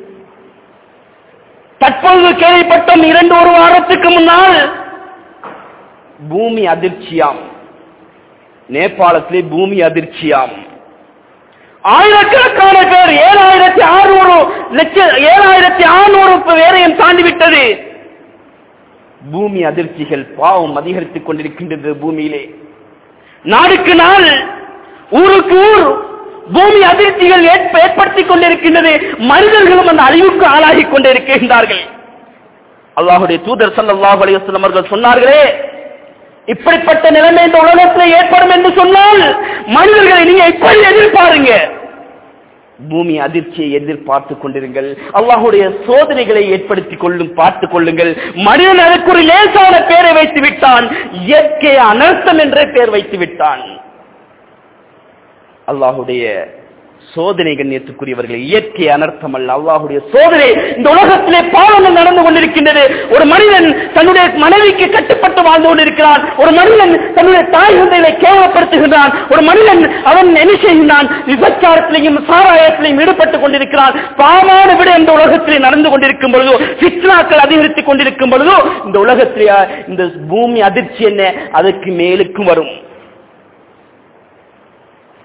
Speaker 2: தற்பொழுது கேள்விப்பட்டோம் இரண்டு ஒரு வாரத்துக்கு முன்னால் பூமி அதிர்ச்சியாம் நேபாளத்திலே பூமி அதிர்ச்சியாம் ஆயிரக்கணக்கான பேர் ஏழாயிரத்தி அறுநூறு லட்சம் ஏழாயிரத்தி அறுநூறு பேரையும் தாண்டி விட்டது பூமி அதிர்ச்சிகள் பாவம் அதிகரித்துக் கொண்டிருக்கின்றது பூமியிலே நாளுக்கு நாள் ஊருக்கு ஊர் பூமி அதிர்ச்சிகள் ஏற்ப- ஏற்படுத்திக் கொண்டிருக்கின்றது மனிதர்களும் அந்த அழிவுக்கு ஆளாகிக் கொண்டிருக்கின்றார்கள் அல்லாஹுடைய தூதர் ஸல்லல்லாஹு அலைஹி வஸல்லம் அவர்கள் சொன்னார்களே இப்படிப்பட்ட நிலைமை இந்த உலகத்தில் ஏற்படும் என்று சொன்னால் மனிதர்களை நீங்க எப்படி எதிர்பாருங்க பூமி அதிர்ச்சியை எதிர்பார்த்துக் கொண்டிருங்கள் அல்லாஹுடைய சோதனைகளை ஏற்படுத்திக் கொள்ளும் பார்த்துக் கொள்ளுங்கள் மனிதன் அதற்கு ஒரு லேசான பெயரை வைத்து விட்டான் இயற்கை அனர்த்தம் என்றே பெயர் வைத்து விட்டான் அல்லாஹுடைய சோதனை கண்ணியத்துக்குரியவர்கள் இயற்கை அனர்த்தம் அல்ல அல்லாஹுடைய சோதனை இந்த உலகத்திலே பாவங்கள் நடந்து கொண்டிருக்கின்றது ஒரு மனிதன் தன்னுடைய மனைவிக்கு கட்டுப்பட்டு வாழ்ந்து கொண்டிருக்கிறான் ஒரு மனிதன் தன்னுடைய தாய் தந்தைகளை கேவலப்படுத்துகின்றான் ஒரு மனிதன் அவன் என்ன செய்கின்றான் விபச்சாரத்திலையும் சாராயத்திலையும் ஈடுபட்டுக் கொண்டிருக்கிறான் பாவமான விட இந்த உலகத்திலே நடந்து கொண்டிருக்கும் பொழுதோ சித்னாக்கள் அதிகரித்துக் கொண்டிருக்கும் பொழுதோ இந்த உலகத்திலே இந்த பூமி அதிர்ச்சி என்ன அதற்கு மேலுக்கும் வரும்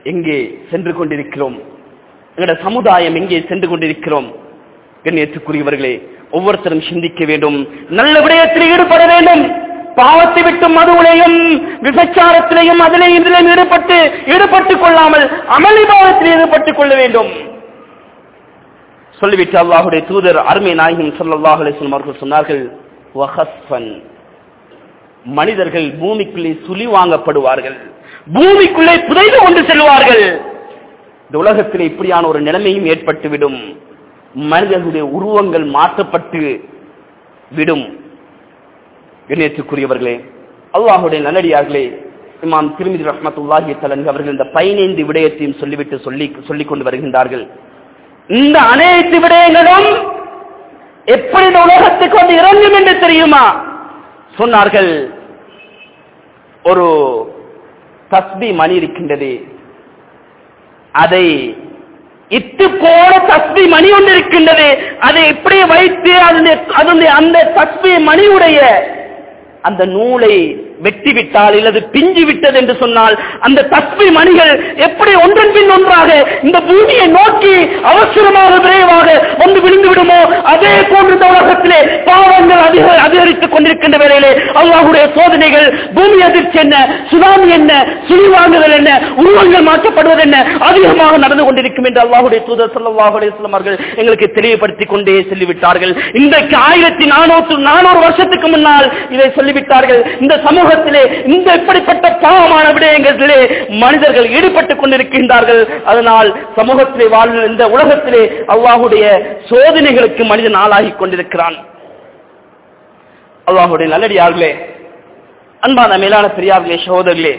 Speaker 2: எங்கே சென்று கொண்டிருக்கிறோம் எங்களோட சமுதாயம் எங்கே சென்று கொண்டிருக்கிறோம் கண்ணியத்துக்குரியவர்களே ஒவ்வொருத்தரும் சிந்திக்க வேண்டும் நல்ல விடயத்தில் ஈடுபட வேண்டும் பாவத்தை விட்டு மதுவிலையும் விபச்சாரத்திலையும் அதிலையும் இதிலையும் ஈடுபட்டு ஈடுபட்டுக் கொள்ளாமல் அமளி பாவத்தில் ஈடுபட்டுக் கொள்ள வேண்டும் சொல்லிவிட்டு அல்லாஹுடைய தூதர் அருமை நாயகம் ஸல்லல்லாஹு அலைஹி வஸல்லம் அவர்கள் சொன்னார்கள் வஹஸ்ஃபன் மனிதர்கள் பூமிக்குள்ளே சுழி வாங்கப்படுவார்கள் பூமிக்குள்ளே புதைந்து கொண்டு செல்வார்கள் இந்த உலகத்தில் இப்படியான ஒரு நிலைமையும் ஏற்பட்டுவிடும் மனிதர்களுடைய உருவங்கள் மாற்றப்பட்டு விடும் கண்ணியத்துக்குரியவர்களே அல்லாஹுடைய நல்லடியார்களே இமாம் திருமிதி ரஹ்மத்துல்லாஹி தலன் அவர்கள் இந்த பதினைந்து விடயத்தையும் சொல்லிவிட்டு சொல்லி சொல்லிக் கொண்டு வருகின்றார்கள் இந்த அனைத்து விடயங்களும் எப்படி இந்த உலகத்துக்கு வந்து இறங்கும் என்று தெரியுமா சொன்னார்கள் ஒரு தஸ்பி மணி இருக்கின்றது அதை இட்டு போன தஸ்பி மணி ஒன்று இருக்கின்றது அதை இப்படியே வைத்து அதனுடைய அதனுடைய அந்த தஸ்பி மணியுடைய அந்த நூலை வெட்டி விட்டால் இல்லது பிஞ்சு விட்டது என்று சொன்னால் அந்த தஸ்பி மணிகள் எப்படி ஒன்றன் பின் ஒன்றாக இந்த பூமியை நோக்கி அவசரமாக விரைவாக வந்து விழுந்து விடுமோ அதே போன்று இந்த உலகத்திலே பாவங்கள் அதிக அதிகரித்துக் கொண்டிருக்கின்ற வேளையிலே அல்லாஹுடைய சோதனைகள் பூமி அதிர்ச்சி என்ன சுனாமி என்ன சுழிவாங்குதல் என்ன உருவங்கள் மாற்றப்படுவது என்ன அதிகமாக நடந்து கொண்டிருக்கும் என்று அல்லாஹுடைய தூதர் ஸல்லல்லாஹு அலைஹி வஸல்லம் அவர்கள் எங்களுக்கு தெளிவுபடுத்திக் கொண்டே சொல்லிவிட்டார்கள் இன்றைக்கு ஆயிரத்தி நானூற்று நானூறு வருஷத்துக்கு முன்னால் இதை சொல்லிவிட்டார்கள் இந்த சமூகத்திலே இந்த இப்படிப்பட்ட பாவமான விடயங்களிலே மனிதர்கள் ஈடுபட்டுக் கொண்டிருக்கின்றார்கள் அதனால் சமூகத்திலே வாழ்ந்த இந்த உலகத்திலே அல்லாஹுடைய சோதனைகளுக்கு மனிதன் ஆளாகி கொண்டிருக்கிறான் அல்லாஹுடைய நல்லடியார்களே அன்பான மேலான பெரியார்களே சகோதரர்களே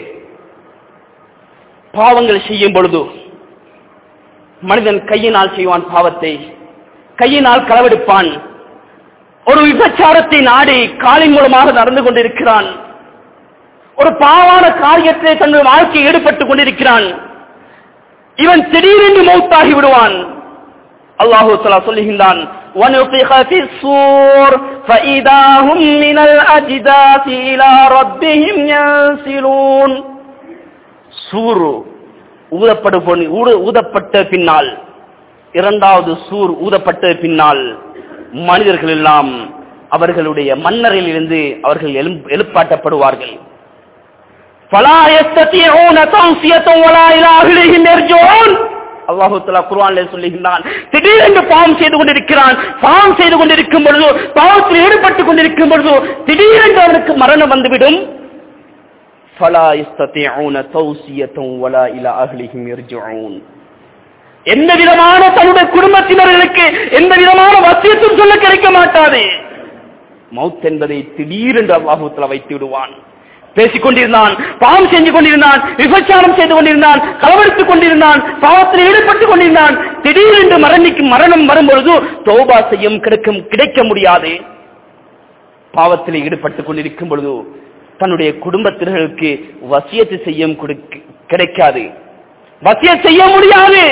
Speaker 2: பாவங்கள் செய்யும் பொழுது மனிதன் கையினால் செய்வான் பாவத்தை கையினால் களவெடுப்பான் ஒரு விபச்சாரத்தை நாடி காலின் மூலமாக நடந்து கொண்டிருக்கிறான் ஒரு பாவான காரியத்திலே தன்னுடைய வாழ்க்கையை ஈடுபட்டுக் கொண்டிருக்கிறான் இவன் திடீரென்று மௌத்தாகி விடுவான் அல்லாஹு தலா சொல்லுகின்றான் وَنُفِخَ فِي الصُّورِ فَإِذَا هُمْ مِنَ الْأَجْدَاثِ إِلَى رَبِّهِمْ يَنْسِلُونَ சூர் ஊதப்படு ஊதப்பட்ட பின்னால் இரண்டாவது சூர் ஊதப்பட்ட பின்னால் மனிதர்கள் எல்லாம் அவர்களுடைய மன்னரில் இருந்து அவர்கள் எழும்- எழுப்பாட்டப்படுவார்கள் فَلَا يَسْتَطِيعُونَ تَوْصِيَةً وَلَا إِلَى أَهْلِهِمْ يَرْجِعُونَ அல்லாஹு தஆலா குர்ஆனிலே சொல்லுகின்றான் திடீரென்று பாவம் செய்து கொண்டிருக்கிறான் பாவம் செய்து கொண்டிருக்கும் பொழுது பாவத்தில் ஈடுபட்டுக் கொண்டிருக்கும் பொழுது திடீரென்று அவனுக்கு மரணம் வந்துவிடும் فَلَا يَسْتَطِيعُونَ تَوْصِيَةً وَلَا إِلَى أَهْلِهِمْ يَرْجِعُونَ எந்த விதமான தன்னுடைய குடும்பத்தினர்களுக்கு எந்த விதமான வசியத்தும் சொல்ல கிடைக்க மாட்டாது மவுத் என்பதை திடீரென்று அல்லாஹூத்தலா வைத்து விடுவான் பேசிக் கொண்டிருந்தான் பாவம் செஞ்சு கொண்டிருந்தான் விபச்சாரம் செய்து கொண்டிருந்தான் களவெடுத்துக் கொண்டிருந்தான் பாவத்தில் ஈடுபட்டுக் கொண்டிருந்தான் திடீரென்று மரணிக்கு மரணம் வரும்பொழுது தௌபா செய்யும் கிடைக்கும் கிடைக்க முடியாது பாவத்தில் ஈடுபட்டுக் கொண்டிருக்கும் பொழுது தன்னுடைய குடும்பத்தினர்களுக்கு வசியத்து செய்யும் கொடுக்க- கிடைக்காது வசிய செய்ய முடியாது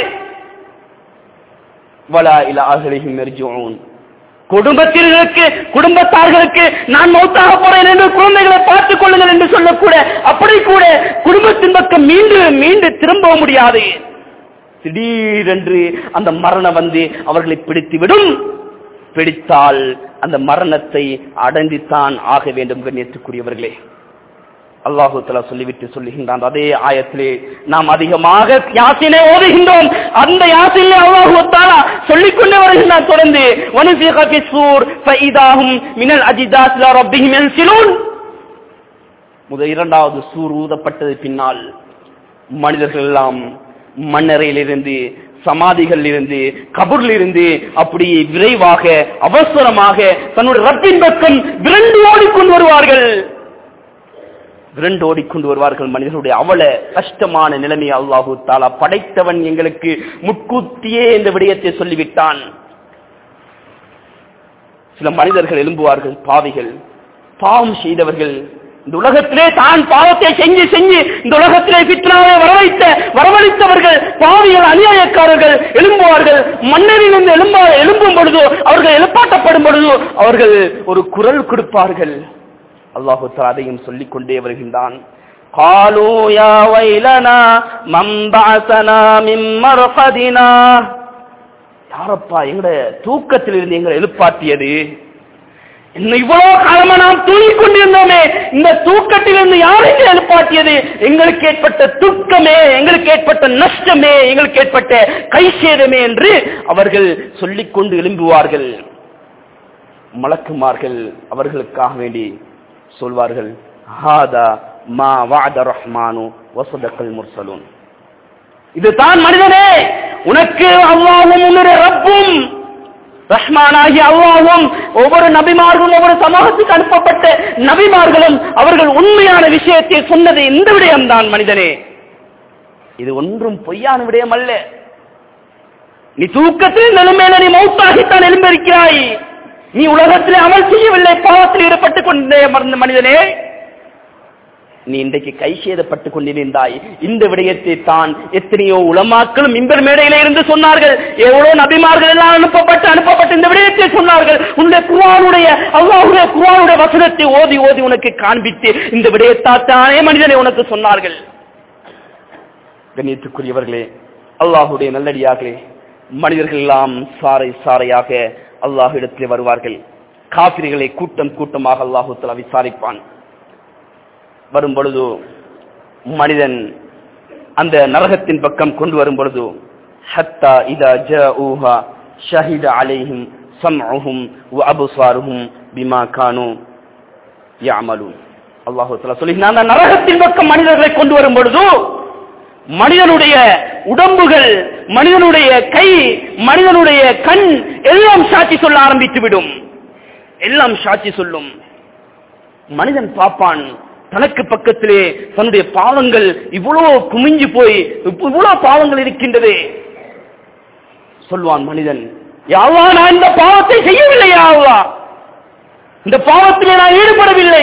Speaker 2: வலா இல அகலிஹிம் யர்ஜூன் குடும்பத்தினருக்கு குடும்பத்தார்களுக்கு நான் மௌத்தாக போறேன் என்று குழந்தைகளை பார்த்துக் கொள்ளுங்கள் என்று சொல்லக்கூட அப்படி கூட குடும்பத்தின் பக்கம் மீண்டு மீண்டு திரும்ப முடியாது திடீரென்று அந்த மரணம் வந்து அவர்களை பிடித்துவிடும் பிடித்தால் அந்த மரணத்தை அடைந்துத்தான் ஆக வேண்டும் கண்ணியத்துக்குரியவர்களே அல்லாஹு தலா சொல்லிவிட்டு சொல்லுகின்றான் அதே ஆயத்திலே நாம் அதிகமாக யாசினை ஓதுகின்றோம் அந்த யாசிலே அல்லாஹு தாலா சொல்லிக்கொண்டே வருகின்றான் தொடர்ந்து வனுஃபிக ஃபிஸ்ஸூர் ஃபஇதாஹும் மினல் அஜிதாத் இலா ரப்பிஹிம் யன்சிலூன் முதல் இரண்டாவது சூர் ஊதப்பட்டது பின்னால் மனிதர்கள் எல்லாம் மண்ணறையிலிருந்து சமாதிகளில் இருந்து கபூரில் இருந்து அப்படியே விரைவாக அவசரமாக தன்னுடைய ரப்பின் பக்கம் விரண்டு ஓடிக்கொண்டு வருவார்கள் விரண்டு ஓடிக்கொண்டு வருவார்கள் மனிதர்களுடைய அவல கஷ்டமான நிலைமையை அல்லாஹு தாலா படைத்தவன் எங்களுக்கு முட்கூட்டியே இந்த விடயத்தை சொல்லிவிட்டான் சில மனிதர்கள் எழும்புவார்கள் பாவிகள் பாவம் செய்தவர்கள் இந்த உலகத்திலே தான் பாவத்தை செஞ்சு செஞ்சு இந்த உலகத்திலே பித்னாவை வரவைத்த வரவழைத்தவர்கள் பாவிகள் அநியாயக்காரர்கள் எழும்புவார்கள் மன்னரிலிருந்து எழும்ப எழும்பும் பொழுதோ அவர்கள் எழுப்பாட்டப்படும் பொழுதோ அவர்கள் ஒரு குரல் கொடுப்பார்கள் அல்லாஹு தஆலா அதையும் சொல்லிக் கொண்டே வருகின்றான் قالوا يا ويلنا من بعثنا من مرقدنا யாரப்பா எங்கட தூக்கத்தில் இருந்து எங்களை எழுப்பாட்டியது இன்னும் இவ்வளவு காலமா நாம் தூங்கிக் கொண்டிருந்தோமே இந்த தூக்கத்திலிருந்து யார் எங்களை எழுப்பாட்டியது எங்களுக்கு ஏற்பட்ட துக்கமே எங்களுக்கு ஏற்பட்ட நஷ்டமே எங்களுக்கு ஏற்பட்ட கைசேதமே என்று அவர்கள் சொல்லிக் கொண்டு எழும்புவார்கள் மலக்குமார்கள் அவர்களுக்காக வேண்டி சொல்வார்கள் ஹாதா மா வாத ரஹ்மானு வசதக்கல் முர்சலூன் இதுதான் மனிதனே உனக்கு அல்லாவும் உன்னுடைய ரப்பும் ரஹ்மானாகி அல்லாவும் ஒவ்வொரு நபிமார்களும் ஒவ்வொரு சமூகத்துக்கு அனுப்பப்பட்ட நபிமார்களும் அவர்கள் உண்மையான விஷயத்தை சொன்னது இந்த விடயம்தான் மனிதனே இது ஒன்றும் பொய்யான விடயம் அல்ல நீ தூக்கத்தில் நிலைமையில நீ மௌத்தாகித்தான் எழும்பிருக்கிறாய் நீ உலகத்தில் அமல் செய்யவில்லை பாவத்தில் ஈடுபட்டுக் கொண்டே மறந்த மனிதனே நீ இன்றைக்கு கை சேதப்பட்டுக் கொண்டிருந்தாய் இந்த விடயத்தை தான் எத்தனையோ உலமாக்களும் இம்பர் மேடையில இருந்து சொன்னார்கள் எவ்வளவு நபிமார்கள் எல்லாம் அனுப்பப்பட்டு அனுப்பப்பட்டு இந்த விடயத்தை சொன்னார்கள் உன்னுடைய குர்ஆனுடைய அல்லாஹ்வுடைய குர்ஆனுடைய வசனத்தை ஓதி ஓதி உனக்கு காண்பித்து இந்த விடயத்தாத்தானே மனிதனை உனக்கு சொன்னார்கள் கண்ணியத்துக்குரியவர்களே அல்லாஹுடைய நல்லடியார்களே மனிதர்கள் எல்லாம் சாறை சாறையாக அல்லாஹ்விடத்திலே வருவார்கள் காபிரிகளை கூட்டம் கூட்டமாக அல்லாஹு தலா விசாரிப்பான் வரும் பொழுது மனிதன் அந்த நரகத்தின் பக்கம் கொண்டு வரும் பொழுது ஹத்தா இதா ஜூஹா ஷஹித அலைஹிம் சம்உஹும் வ அபுசாருஹும் பிமா கானு யாமலூன் அல்லாஹு தஆலா சொல்லுகிறான் அந்த நரகத்தின் பக்கம் மனிதர்களை கொண்டு வரும் பொழுது மனிதனுடைய உடம்புகள் மனிதனுடைய கை மனிதனுடைய கண் எல்லாம் சாட்சி சொல்ல ஆரம்பித்து விடும் எல்லாம் சாட்சி சொல்லும் மனிதன் பார்ப்பான் தனக்கு பக்கத்திலே தன்னுடைய பாவங்கள் இவ்வளவு குமிஞ்சு போய் இவ்வளவு பாவங்கள் இருக்கின்றது சொல்வான் மனிதன் யாவா நான் இந்த பாவத்தை செய்யவில்லை யாவா இந்த பாவத்திலே நான் ஈடுபடவில்லை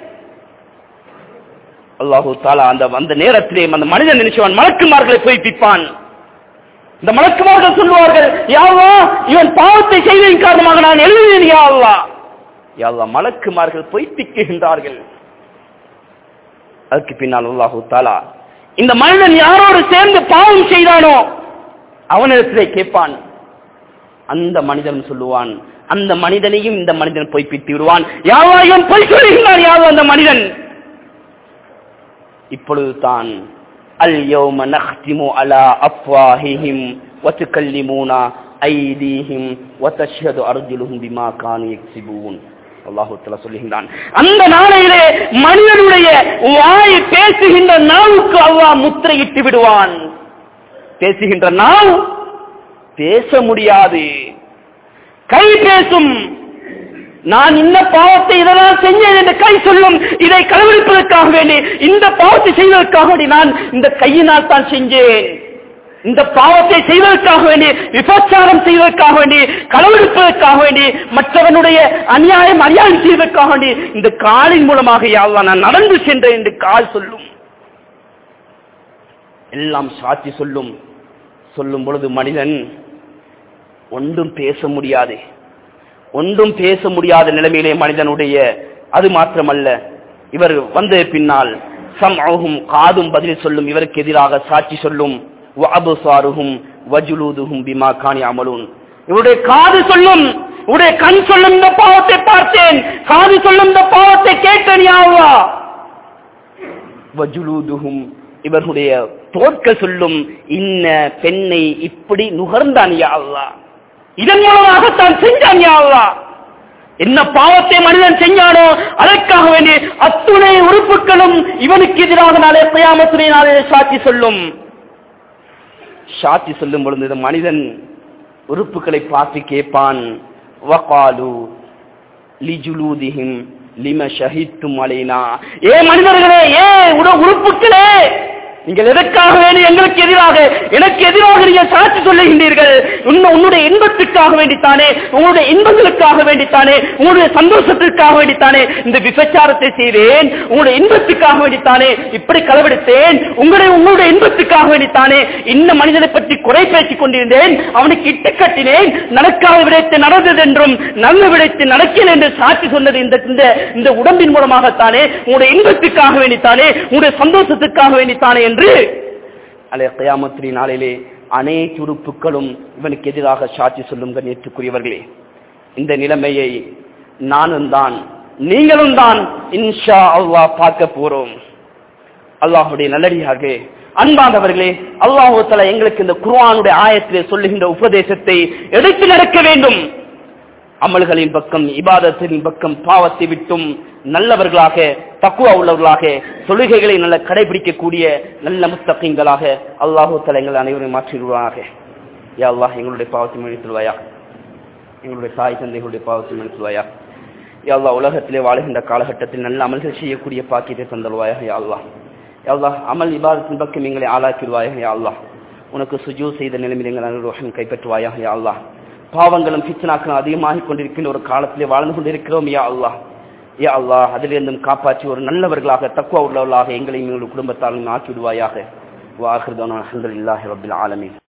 Speaker 2: அல்லாஹு தாலா அந்த அந்த நேரத்திலே அந்த மனிதன் நினைச்சவன் மலக்குமார்களை பொய்ப்பிப்பான் இந்த மலக்குமார்கள் சொல்லுவார்கள் யாவா இவன் பாவத்தை செய்ததின் காரணமாக நான் எழுதினேன் யாவா யாவா மலக்குமார்கள் பொய்ப்பிக்குகின்றார்கள் அதுக்கு பின்னால் அல்லாஹு தாலா இந்த மனிதன் யாரோடு சேர்ந்து பாவம் செய்தானோ அவனிடத்திலே கேட்பான் அந்த மனிதன் சொல்லுவான் அந்த மனிதனையும் இந்த மனிதன் பொய்ப்பித்து விடுவான் யாவாயும் பொய் சொல்லுகிறான் யாவோ அந்த மனிதன் இப்பொழுது தான் அல் யௌம நஹ்திமு அலா அஃப்வாஹிஹிம் வதுகல்லிமூனா ஐதீஹிம் வதஷ்ஹது அர்ஜுலுஹும் பிமா கானு யக்ஸிபூன் அல்லாஹு தஆலா சொல்லுகின்றான் அந்த நாளையிலே மனிதனுடைய வாய் பேசுகின்ற நாவுக்கு அல்லாஹ் முத்திரையிட்டு விடுவான் பேசுகின்ற நாவு பேச முடியாது கை பேசும் நான் இந்த பாவத்தை இதெல்லாம் செஞ்சேன் என்று கை சொல்லும் இதை கலவரிப்பதற்காக வேண்டி இந்த பாவத்தை செய்வதற்காக வேண்டி நான் இந்த கையினால் தான் செஞ்சேன் இந்த பாவத்தை செய்வதற்காக வேண்டி விபச்சாரம் செய்வதற்காக வேண்டி களவெடுப்பதற்காக வேண்டி மற்றவனுடைய அநியாயம் அநியாயம் செய்வதற்காக வேண்டி இந்த காலின் மூலமாக யாவா நான் நடந்து சென்றேன் என்று கால் சொல்லும் எல்லாம் சாட்சி சொல்லும் சொல்லும் பொழுது மனிதன் ஒன்றும் பேச முடியாது ஒன்றும் பேச முடியாத நிலைமையிலே மனிதனுடைய அது மாத்திரமல்ல இவர் வந்த பின்னால் சம்அஹும் காதும் பதில் சொல்லும் இவருக்கு எதிராக சாட்சி சொல்லும் வஅபுசாருஹும் வஜுலூதுஹும் பிமா கானி அமலூன் இவருடைய காது சொல்லும் இவருடைய கண் சொல்லும் இந்த பாவத்தை பார்த்தேன் காது சொல்லும் இந்த பாவத்தை கேட்டேன் யாவா வஜுலூதுஹும் இவர்களுடைய தோற்க சொல்லும் இன்ன பெண்ணை இப்படி நுகர்ந்தான் யா அல்லாஹ் இதன் மூலமாகத்தான் செஞ்சான் யா அல்லாஹ் என்ன பாவத்தை மனிதன் செஞ்சானோ அதற்காக வேண்டி அத்துணை உறுப்புகளும் இவனுக்கு எதிராக நாளே கயாமத்துறை நாளே சாட்சி சொல்லும் சாட்சி சொல்லும் பொழுது இந்த மனிதன் உறுப்புகளை பார்த்து கேட்பான் வகாலு லிஜுலூதிஹிம் லிம ஷஹித்தும் அலைனா ஏ மனிதர்களே ஏ உட உறுப்புகளே நீங்கள் எதற்காக வேண்டி எங்களுக்கு எதிராக எனக்கு எதிராக நீங்கள் சாட்சி சொல்லுகின்றீர்கள் உன்ன- உன்னுடைய இன்பத்திற்காக வேண்டித்தானே உங்களுடைய இன்பங்களுக்காக வேண்டித்தானே உங்களுடைய சந்தோஷத்திற்காக வேண்டித்தானே இந்த விபச்சாரத்தை செய்தேன் உங்களுடைய இன்பத்துக்காக வேண்டித்தானே இப்படி களவெடுத்தேன் உங்களுடைய உங்களுடைய இன்பத்துக்காக வேண்டித்தானே இந்த மனிதனை பற்றி குறை பேசிக் கொண்டிருந்தேன் அவனுக்கு இட்டு கட்டினேன் நடக்காத விடயத்தை நடந்தது என்றும் நல்ல விடயத்தை நடக்கல என்று சாட்சி சொன்னது இந்த இந்த- இந்த உடம்பின் மூலமாகத்தானே உங்களுடைய இன்பத்துக்காக வேண்டித்தானே உங்களுடைய சந்தோஷத்துக்காக வேண்டித்தானே என்று அலே கயாமத்திரி நாளிலே அனைத்து உறுப்புகளும் இவனுக்கு எதிராக சாட்சி சொல்லும் கண்ணியத்துக்குரியவர்களே இந்த நிலைமையை நானும் தான் நீங்களும் தான் இன்ஷா அல்லாஹ் பார்க்க போறோம் அல்லாஹுடைய நல்லடியாக அன்பானவர்களே அல்லாஹு தஆலா எங்களுக்கு இந்த குர்ஆனுடைய ஆயத்திலே சொல்லுகின்ற உபதேசத்தை எடுத்து நடக்க வேண்டும் அமல்களின் பக்கம் இபாதத்தின் பக்கம் பாவத்தை விட்டும் நல்லவர்களாக தக்குவா உள்ளவர்களாக தொழுகைகளை நல்ல கடைபிடிக்கக்கூடிய நல்ல முத்தகங்களாக அல்லாஹு தஆலா எங்கள் அனைவரையும் மாற்றிடுவாராக யா அல்லாஹ் எங்களுடைய பாவத்தை மன்னித்துள்வாயா எங்களுடைய தாய் தந்தைகளுடைய பாவத்தை மன்னித்துள்வாயா யா அல்லாஹ் உலகத்திலே வாழுகின்ற காலகட்டத்தில் நல்ல அமல்கள் செய்யக்கூடிய பாக்கியத்தை தந்தல்வாயா யா அல்லாஹ் யா அல்லாஹ் அமல் இபாதத்தின் பக்கம் எங்களை ஆளாக்கிடுவாயா யா அல்லாஹ் உனக்கு சுஜூ செய்த நிலைமையில் எங்கள் அனுரோஷம் கைப்பற்றுவாயா யா அல்லாஹ் பாவங்களும் பிச்சனாக்களும் அதிகமாகிக் கொண்டிருக்கின்ற ஒரு காலத்திலே வாழ்ந்து கொண்டிருக்கிறோம் யா அல்லாஹ் யா அல்லாஹ் அதிலிருந்தும் காப்பாற்றி ஒரு நல்லவர்களாக தக்குவா உள்ளவர்களாக எங்களையும் எங்களுடைய குடும்பத்தாலும் ஆக்கிவிடுவாயாக வாஹிருதான அல்ஹம்துலில்லாஹி ரப்பில் ஆலமீன்